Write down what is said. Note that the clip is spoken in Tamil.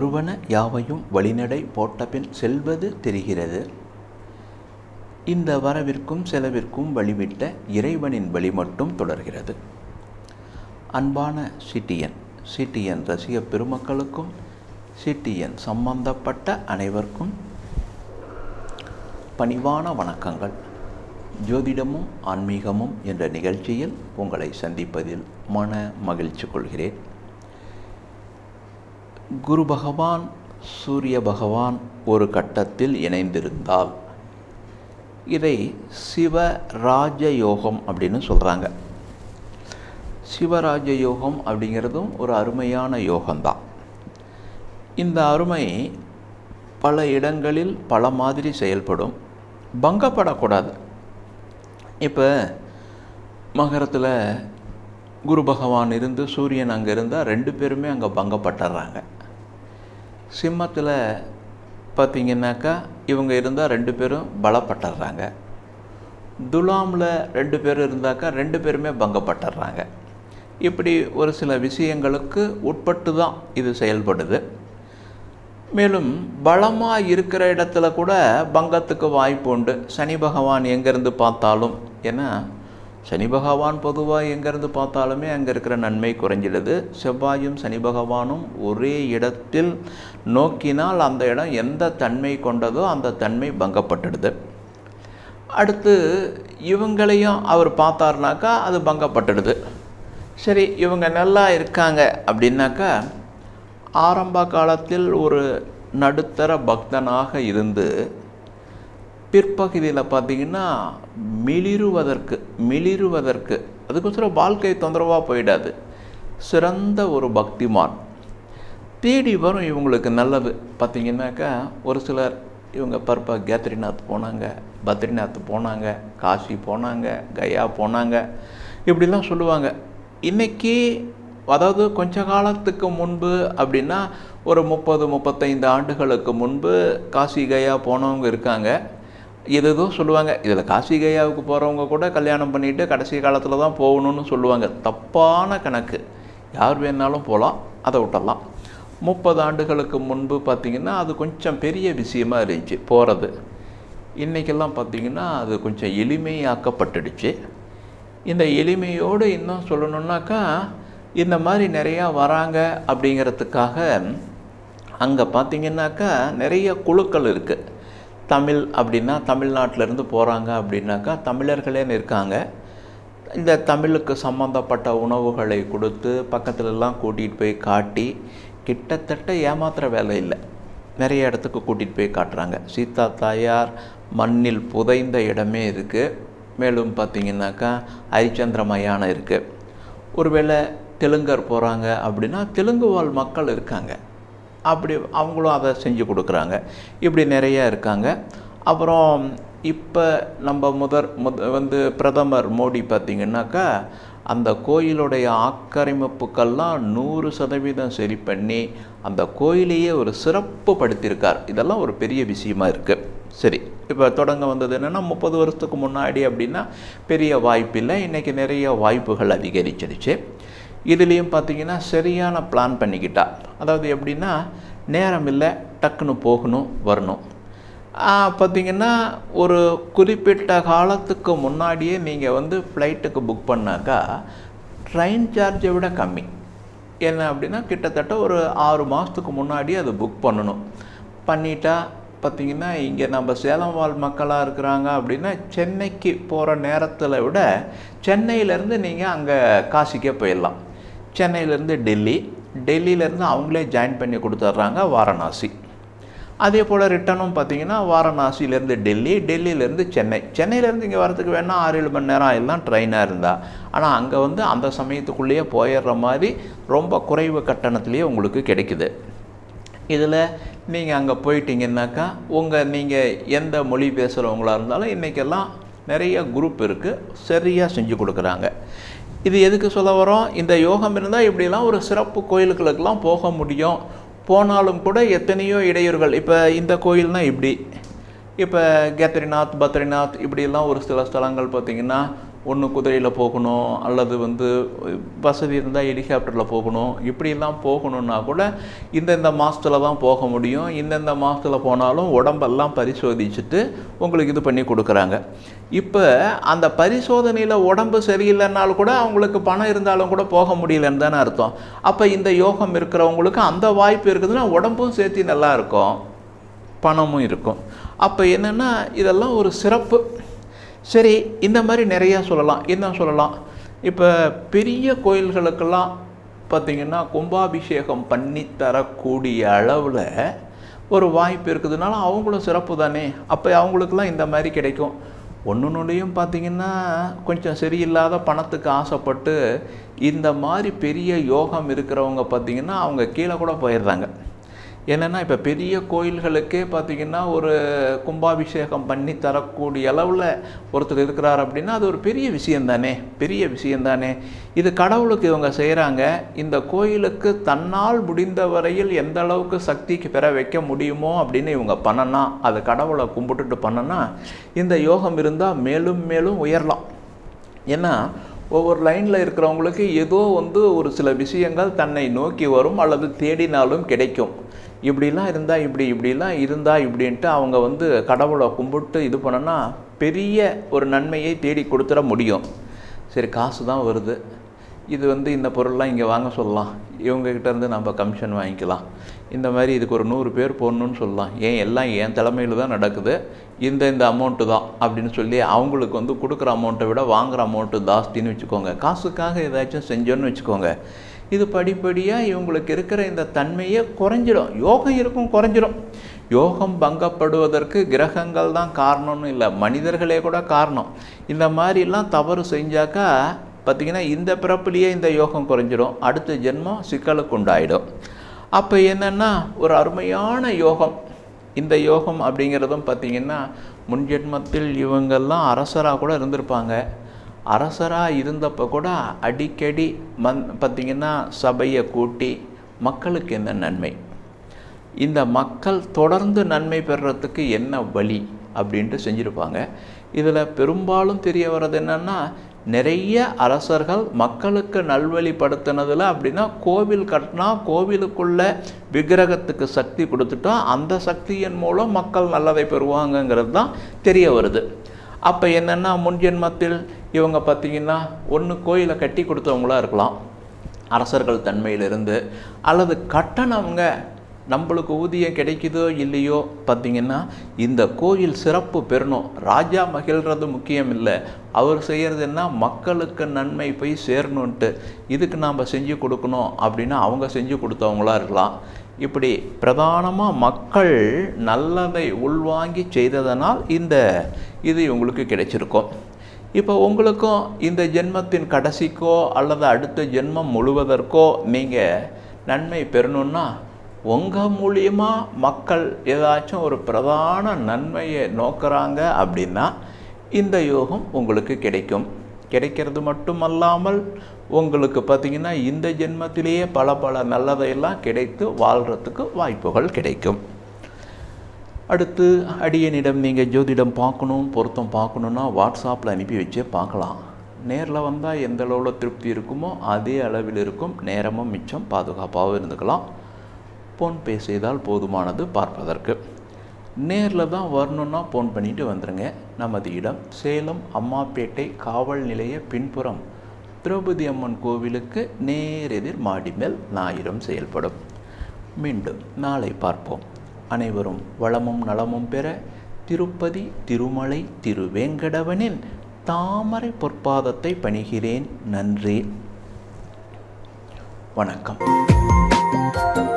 உருவன யாவையும் வழிநடை போட்டபின் செல்வது தெரிகிறது இந்த வரவிற்கும் செலவிற்கும் வழிவிட்ட இறைவனின் வழி மட்டும் தொடர்கிறது அன்பான சிட்டியன் சிட்டியன் ரசிக பெருமக்களுக்கும் சிட்டியன் சம்பந்தப்பட்ட அனைவருக்கும் பணிவான வணக்கங்கள் ஜோதிடமும் ஆன்மீகமும் என்ற நிகழ்ச்சியில் உங்களை சந்திப்பதில் மன மகிழ்ச்சி கொள்கிறேன் குரு பகவான் சூரிய பகவான் ஒரு கட்டத்தில் இணைந்திருந்தால் இதை சிவராஜ யோகம் அப்படின்னு சொல்கிறாங்க சிவராஜ யோகம் அப்படிங்கிறதும் ஒரு அருமையான யோகம்தான் இந்த அருமை பல இடங்களில் பல மாதிரி செயல்படும் பங்கப்படக்கூடாது இப்போ மகரத்தில் குரு பகவான் இருந்து சூரியன் அங்கே இருந்தால் ரெண்டு பேருமே அங்கே பங்கப்பட்டுறாங்க சிம்மத்தில் பார்த்திங்கனாக்கா இவங்க இருந்தால் ரெண்டு பேரும் பலப்பட்டுறாங்க துலாமில் ரெண்டு பேரும் இருந்தாக்கா ரெண்டு பேருமே பங்கப்பட்டுறாங்க இப்படி ஒரு சில விஷயங்களுக்கு உட்பட்டு தான் இது செயல்படுது மேலும் பலமாக இருக்கிற இடத்துல கூட பங்கத்துக்கு வாய்ப்பு உண்டு சனி பகவான் எங்கேருந்து பார்த்தாலும் ஏன்னா சனி பகவான் பொதுவாக எங்கேருந்து பார்த்தாலுமே அங்கே இருக்கிற நன்மை குறைஞ்சிடுது செவ்வாயும் சனி பகவானும் ஒரே இடத்தில் நோக்கினால் அந்த இடம் எந்த தன்மை கொண்டதோ அந்த தன்மை பங்கப்பட்டுடுது அடுத்து இவங்களையும் அவர் பார்த்தாருனாக்கா அது பங்கப்பட்டுடுது சரி இவங்க நல்லா இருக்காங்க அப்படின்னாக்கா ஆரம்ப காலத்தில் ஒரு நடுத்தர பக்தனாக இருந்து பிற்பகுதியில் பார்த்திங்கன்னா மிளிருவதற்கு மிளிருவதற்கு அதுக்கோசரம் வாழ்க்கை தொந்தரவாக போயிடாது சிறந்த ஒரு பக்திமான் தேடி வரும் இவங்களுக்கு நல்லது பார்த்திங்கனாக்கா ஒரு சிலர் இவங்க பர்பா கேத்ரிநாத் போனாங்க பத்ரிநாத் போனாங்க காசி போனாங்க கயா போனாங்க இப்படிலாம் சொல்லுவாங்க இன்றைக்கி அதாவது கொஞ்ச காலத்துக்கு முன்பு அப்படின்னா ஒரு முப்பது முப்பத்தைந்து ஆண்டுகளுக்கு முன்பு காசி கயா போனவங்க இருக்காங்க ஏதேதோ சொல்லுவாங்க இதில் காசி கயாவுக்கு போகிறவங்க கூட கல்யாணம் பண்ணிவிட்டு கடைசி காலத்தில் தான் போகணும்னு சொல்லுவாங்க தப்பான கணக்கு யார் வேணாலும் போகலாம் அதை விட்டலாம் முப்பது ஆண்டுகளுக்கு முன்பு பார்த்திங்கன்னா அது கொஞ்சம் பெரிய விஷயமா இருந்துச்சு போகிறது இன்றைக்கெல்லாம் பார்த்திங்கன்னா அது கொஞ்சம் எளிமையாக்கப்பட்டுடுச்சு இந்த எளிமையோடு இன்னும் சொல்லணுன்னாக்கா இந்த மாதிரி நிறையா வராங்க அப்படிங்கிறதுக்காக அங்கே பார்த்திங்கனாக்கா நிறைய குழுக்கள் இருக்குது தமிழ் அப்படின்னா தமிழ்நாட்டிலேருந்து போகிறாங்க அப்படின்னாக்கா தமிழர்களேன்னு இருக்காங்க இந்த தமிழுக்கு சம்மந்தப்பட்ட உணவுகளை கொடுத்து பக்கத்துலலாம் கூட்டிகிட்டு போய் காட்டி கிட்டத்தட்ட ஏமாத்துகிற வேலை இல்லை நிறைய இடத்துக்கு கூட்டிகிட்டு போய் காட்டுறாங்க சீதா தாயார் மண்ணில் புதைந்த இடமே இருக்குது மேலும் பார்த்திங்கனாக்கா ஹரிச்சந்திர மயானம் இருக்குது ஒருவேளை தெலுங்கர் போகிறாங்க அப்படின்னா தெலுங்கு வாழ் மக்கள் இருக்காங்க அப்படி அவங்களும் அதை செஞ்சு கொடுக்குறாங்க இப்படி நிறையா இருக்காங்க அப்புறம் இப்போ நம்ம முதற் முத வந்து பிரதமர் மோடி பார்த்திங்கனாக்கா அந்த கோயிலுடைய ஆக்கிரமிப்புக்கெல்லாம் நூறு சதவீதம் சரி பண்ணி அந்த கோயிலையே ஒரு சிறப்பு படுத்தியிருக்கார் இதெல்லாம் ஒரு பெரிய விஷயமா இருக்குது சரி இப்போ தொடங்க வந்தது என்னென்னா முப்பது வருஷத்துக்கு முன்னாடி அப்படின்னா பெரிய வாய்ப்பில்லை இன்றைக்கி நிறைய வாய்ப்புகள் அதிகரிச்சிடுச்சு இதுலேயும் பார்த்திங்கன்னா சரியான பிளான் பண்ணிக்கிட்டா அதாவது எப்படின்னா நேரம் இல்லை டக்குன்னு போகணும் வரணும் பார்த்திங்கன்னா ஒரு குறிப்பிட்ட காலத்துக்கு முன்னாடியே நீங்கள் வந்து ஃப்ளைட்டுக்கு புக் பண்ணாக்கா ட்ரெயின் சார்ஜை விட கம்மி என்ன அப்படின்னா கிட்டத்தட்ட ஒரு ஆறு மாதத்துக்கு முன்னாடி அது புக் பண்ணணும் பண்ணிட்டா பார்த்திங்கன்னா இங்கே நம்ம சேலம் வாழ் மக்களாக இருக்கிறாங்க அப்படின்னா சென்னைக்கு போகிற நேரத்தில் விட சென்னையிலேருந்து நீங்கள் அங்கே காசிக்கே போயிடலாம் சென்னையிலேருந்து டெல்லி டெல்லியிலேருந்து அவங்களே ஜாயின் பண்ணி கொடுத்துட்றாங்க வாரணாசி அதே போல் ரிட்டனும் பார்த்தீங்கன்னா வாரணாசியிலேருந்து டெல்லி டெல்லியிலேருந்து சென்னை சென்னையிலேருந்து இங்கே வரதுக்கு வேணால் ஆறு ஏழு மணி நேரம் எல்லாம் ட்ரெயினாக இருந்தால் ஆனால் அங்கே வந்து அந்த சமயத்துக்குள்ளேயே போயிடுற மாதிரி ரொம்ப குறைவு கட்டணத்துலேயே உங்களுக்கு கிடைக்குது இதில் நீங்கள் அங்கே போயிட்டீங்கன்னாக்கா உங்கள் நீங்கள் எந்த மொழி பேசுகிறவங்களா இருந்தாலும் இன்றைக்கெல்லாம் நிறைய குரூப் இருக்குது சரியாக செஞ்சு கொடுக்குறாங்க இது எதுக்கு சொல்ல வரோம் இந்த யோகம் இருந்தால் இப்படிலாம் ஒரு சிறப்பு கோயிலுகளுக்கெல்லாம் போக முடியும் போனாலும் கூட எத்தனையோ இடையூறுகள் இப்போ இந்த கோயில்னால் இப்படி இப்போ கேத்ரிநாத் பத்ரிநாத் இப்படிலாம் ஒரு சில ஸ்தலங்கள் பார்த்திங்கன்னா ஒன்று குதிரையில் போகணும் அல்லது வந்து வசதி இருந்தால் ஹெலிகாப்டரில் போகணும் இப்படிலாம் போகணுன்னா கூட இந்தந்த மாதத்தில் தான் போக முடியும் இந்தந்த மாதத்தில் போனாலும் உடம்பெல்லாம் பரிசோதிச்சுட்டு உங்களுக்கு இது பண்ணி கொடுக்குறாங்க இப்போ அந்த பரிசோதனையில் உடம்பு சரியில்லைனாலும் கூட அவங்களுக்கு பணம் இருந்தாலும் கூட போக முடியலன்னு தானே அர்த்தம் அப்போ இந்த யோகம் இருக்கிறவங்களுக்கு அந்த வாய்ப்பு இருக்குதுன்னா உடம்பும் சேர்த்து நல்லா இருக்கும் பணமும் இருக்கும் அப்போ என்னென்னா இதெல்லாம் ஒரு சிறப்பு சரி இந்த மாதிரி நிறையா சொல்லலாம் என்ன சொல்லலாம் இப்போ பெரிய கோயில்களுக்கெல்லாம் பார்த்திங்கன்னா கும்பாபிஷேகம் பண்ணி தரக்கூடிய அளவில் ஒரு வாய்ப்பு இருக்குதுனால அவங்களும் சிறப்பு தானே அப்போ அவங்களுக்கெல்லாம் இந்த மாதிரி கிடைக்கும் ஒன்றுனுடையும் பார்த்திங்கன்னா கொஞ்சம் சரியில்லாத பணத்துக்கு ஆசைப்பட்டு இந்த மாதிரி பெரிய யோகம் இருக்கிறவங்க பார்த்திங்கன்னா அவங்க கீழே கூட போயிடுறாங்க என்னென்னா இப்போ பெரிய கோயில்களுக்கே பார்த்திங்கன்னா ஒரு கும்பாபிஷேகம் பண்ணி தரக்கூடிய அளவில் ஒருத்தர் இருக்கிறார் அப்படின்னா அது ஒரு பெரிய விஷயம் தானே பெரிய விஷயம் தானே இது கடவுளுக்கு இவங்க செய்கிறாங்க இந்த கோயிலுக்கு தன்னால் முடிந்த வரையில் எந்த அளவுக்கு சக்திக்கு பெற வைக்க முடியுமோ அப்படின்னு இவங்க பண்ணனா அது கடவுளை கும்பிட்டுட்டு பண்ணனா இந்த யோகம் இருந்தால் மேலும் மேலும் உயரலாம் ஏன்னா ஒவ்வொரு லைனில் இருக்கிறவங்களுக்கு ஏதோ வந்து ஒரு சில விஷயங்கள் தன்னை நோக்கி வரும் அல்லது தேடினாலும் கிடைக்கும் இப்படிலாம் இருந்தால் இப்படி இப்படிலாம் இருந்தால் இப்படின்ட்டு அவங்க வந்து கடவுளை கும்பிட்டு இது பண்ணனா பெரிய ஒரு நன்மையை தேடி கொடுத்துட முடியும் சரி காசு தான் வருது இது வந்து இந்த பொருள்லாம் இங்கே வாங்க சொல்லலாம் இவங்ககிட்ட இருந்து நம்ம கமிஷன் வாங்கிக்கலாம் இந்த மாதிரி இதுக்கு ஒரு நூறு பேர் போடணும்னு சொல்லலாம் ஏன் எல்லாம் என் தலைமையில் தான் நடக்குது இந்த இந்த அமௌண்ட்டு தான் அப்படின்னு சொல்லி அவங்களுக்கு வந்து கொடுக்குற அமௌண்ட்டை விட வாங்குகிற அமௌண்ட்டு ஜாஸ்தின்னு வச்சுக்கோங்க காசுக்காக ஏதாச்சும் செஞ்சோன்னு வச்சுக்கோங்க இது படிப்படியாக இவங்களுக்கு இருக்கிற இந்த தன்மையே குறைஞ்சிடும் யோகம் இருக்கும் குறைஞ்சிடும் யோகம் பங்கப்படுவதற்கு கிரகங்கள் தான் காரணம்னு இல்லை மனிதர்களே கூட காரணம் இந்த மாதிரிலாம் தவறு செஞ்சாக்கா பார்த்திங்கன்னா இந்த பிறப்புலேயே இந்த யோகம் குறைஞ்சிடும் அடுத்த ஜென்மம் சிக்கலுக்கு உண்டாயிடும் அப்போ என்னென்னா ஒரு அருமையான யோகம் இந்த யோகம் அப்படிங்கிறதும் பார்த்திங்கன்னா முன் ஜென்மத்தில் இவங்கெல்லாம் அரசராக கூட இருந்திருப்பாங்க அரசராக இருந்தப்போ கூட அடிக்கடி மந் பார்த்திங்கன்னா சபையை கூட்டி மக்களுக்கு என்ன நன்மை இந்த மக்கள் தொடர்ந்து நன்மை பெறுறதுக்கு என்ன வழி அப்படின்ட்டு செஞ்சுருப்பாங்க இதில் பெரும்பாலும் தெரிய வர்றது என்னென்னா நிறைய அரசர்கள் மக்களுக்கு நல்வழிப்படுத்தினதில் அப்படின்னா கோவில் கட்டினா கோவிலுக்குள்ள விக்கிரகத்துக்கு சக்தி கொடுத்துட்டா அந்த சக்தியின் மூலம் மக்கள் நல்லதை பெறுவாங்கங்கிறது தான் தெரிய வருது அப்போ என்னென்னா முன் ஜென்மத்தில் இவங்க பார்த்திங்கன்னா ஒன்று கோயிலை கட்டி கொடுத்தவங்களா இருக்கலாம் அரசர்கள் தன்மையிலிருந்து அல்லது கட்டணவங்க நம்மளுக்கு ஊதியம் கிடைக்குதோ இல்லையோ பார்த்திங்கன்னா இந்த கோயில் சிறப்பு பெறணும் ராஜா மகிழ்றது முக்கியம் இல்லை அவர் செய்கிறது என்ன மக்களுக்கு நன்மை போய் சேரணுன்ட்டு இதுக்கு நாம் செஞ்சு கொடுக்கணும் அப்படின்னா அவங்க செஞ்சு கொடுத்தவங்களா இருக்கலாம் இப்படி பிரதானமாக மக்கள் நல்லதை உள்வாங்கி செய்ததனால் இந்த இது உங்களுக்கு கிடைச்சிருக்கும் இப்போ உங்களுக்கும் இந்த ஜென்மத்தின் கடைசிக்கோ அல்லது அடுத்த ஜென்மம் முழுவதற்கோ நீங்கள் நன்மை பெறணுன்னா உங்கள் மூலியமாக மக்கள் ஏதாச்சும் ஒரு பிரதான நன்மையை நோக்குறாங்க அப்படின்னா இந்த யோகம் உங்களுக்கு கிடைக்கும் கிடைக்கிறது மட்டுமல்லாமல் உங்களுக்கு பார்த்திங்கன்னா இந்த ஜென்மத்திலேயே பல பல நல்லதையெல்லாம் கிடைத்து வாழ்கிறதுக்கு வாய்ப்புகள் கிடைக்கும் அடுத்து அடியனிடம் நீங்கள் ஜோதிடம் பார்க்கணும் பொருத்தம் பார்க்கணுன்னா வாட்ஸ்அப்பில் அனுப்பி வச்சே பார்க்கலாம் நேரில் வந்தால் எந்த அளவில் திருப்தி இருக்குமோ அதே அளவில் இருக்கும் நேரமும் மிச்சம் பாதுகாப்பாகவும் இருந்துக்கலாம் ஃபோன்பே செய்தால் போதுமானது பார்ப்பதற்கு நேரில் தான் வரணுன்னா ஃபோன் பண்ணிட்டு வந்துடுங்க நமது இடம் சேலம் அம்மாப்பேட்டை காவல் நிலைய பின்புறம் திரௌபதி அம்மன் கோவிலுக்கு நேரெதிர் மாடி மேல் ஞாயிறம் செயல்படும் மீண்டும் நாளை பார்ப்போம் அனைவரும் வளமும் நலமும் பெற திருப்பதி திருமலை திருவேங்கடவனின் தாமரை பொற்பாதத்தை பணிகிறேன் நன்றி வணக்கம்